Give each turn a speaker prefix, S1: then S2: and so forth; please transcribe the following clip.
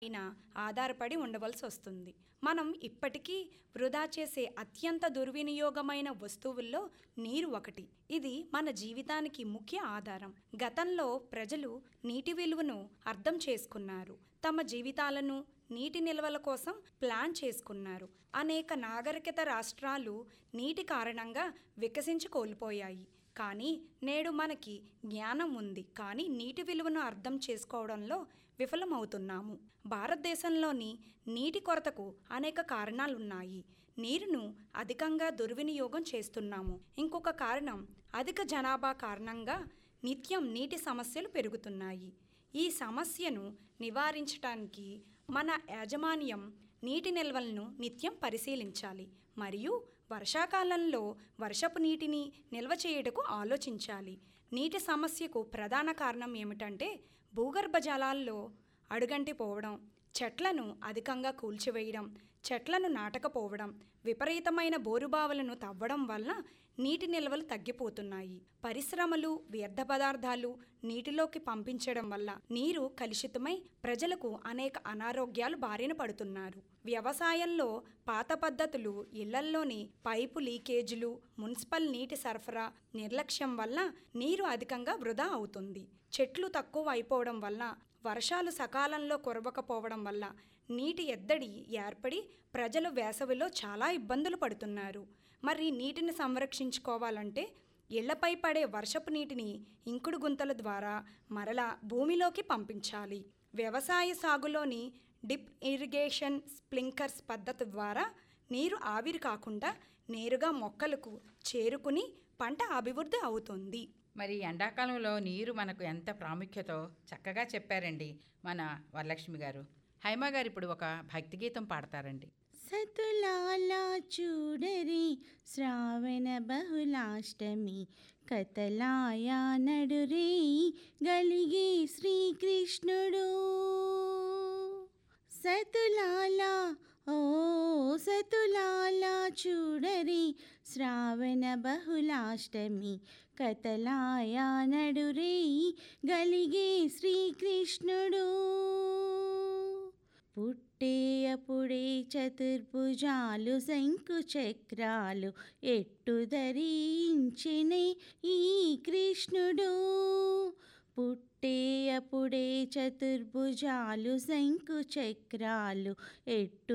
S1: పైన ఆధారపడి ఉండవలసి వస్తుంది మనం ఇప్పటికీ వృధా చేసే అత్యంత దుర్వినియోగమైన వస్తువుల్లో నీరు ఒకటి ఇది మన జీవితానికి ముఖ్య ఆధారం గతంలో ప్రజలు నీటి విలువను అర్థం చేసుకున్నారు తమ జీవితాలను నీటి నిల్వల కోసం ప్లాన్ చేసుకున్నారు అనేక నాగరికత రాష్ట్రాలు నీటి కారణంగా వికసించి కోల్పోయాయి కానీ నేడు మనకి జ్ఞానం ఉంది కానీ నీటి విలువను అర్థం చేసుకోవడంలో విఫలమవుతున్నాము భారతదేశంలోని నీటి కొరతకు అనేక కారణాలున్నాయి నీరును అధికంగా దుర్వినియోగం చేస్తున్నాము ఇంకొక కారణం అధిక జనాభా కారణంగా నిత్యం నీటి సమస్యలు పెరుగుతున్నాయి ఈ సమస్యను నివారించడానికి మన యాజమాన్యం నీటి నిల్వలను నిత్యం పరిశీలించాలి మరియు వర్షాకాలంలో వర్షపు నీటిని నిల్వ చేయుటకు ఆలోచించాలి నీటి సమస్యకు ప్రధాన కారణం ఏమిటంటే భూగర్భ జలాల్లో అడుగంటి పోవడం చెట్లను అధికంగా కూల్చివేయడం చెట్లను నాటకపోవడం విపరీతమైన బోరుబావులను తవ్వడం వల్ల నీటి నిల్వలు తగ్గిపోతున్నాయి పరిశ్రమలు వ్యర్థ పదార్థాలు నీటిలోకి పంపించడం వల్ల నీరు కలుషితమై ప్రజలకు అనేక అనారోగ్యాలు బారిన పడుతున్నారు వ్యవసాయంలో పాత పద్ధతులు ఇళ్లల్లోని పైపు లీకేజీలు మున్సిపల్ నీటి సరఫరా నిర్లక్ష్యం వల్ల నీరు అధికంగా వృధా అవుతుంది చెట్లు తక్కువ అయిపోవడం వల్ల వర్షాలు సకాలంలో కురవకపోవడం వల్ల నీటి ఎద్దడి ఏర్పడి ప్రజలు వేసవిలో చాలా ఇబ్బందులు పడుతున్నారు మరి నీటిని సంరక్షించుకోవాలంటే ఇళ్లపై పడే వర్షపు నీటిని ఇంకుడు గుంతల ద్వారా మరలా భూమిలోకి పంపించాలి వ్యవసాయ సాగులోని డిప్ ఇరిగేషన్ స్ప్లింకర్స్ పద్ధతి ద్వారా నీరు ఆవిరి కాకుండా నేరుగా మొక్కలకు చేరుకుని పంట అభివృద్ధి అవుతుంది
S2: మరి ఎండాకాలంలో నీరు మనకు ఎంత ప్రాముఖ్యతో చక్కగా చెప్పారండి మన వరలక్ష్మి గారు హైమ గారు ఇప్పుడు ఒక భక్తి గీతం పాడతారండి
S3: సతులాల చూడరి శ్రావణ బహుళాష్టమి కతలాయ నడురే గలిగే శ్రీకృష్ణుడు సతులాల ఓ సతులాల చూడరి శ్రావణ బహుళాష్టమి కతలాయ నడురే గలిగే శ్రీకృష్ణుడు పుట్టే అప్పుడే చతుర్భుజాలు శంకు చక్రాలు ఎట్టు ధరించినే ఈ కృష్ణుడు పుట్టే అప్పుడే చతుర్భుజాలు శంకు చక్రాలు ఎట్టు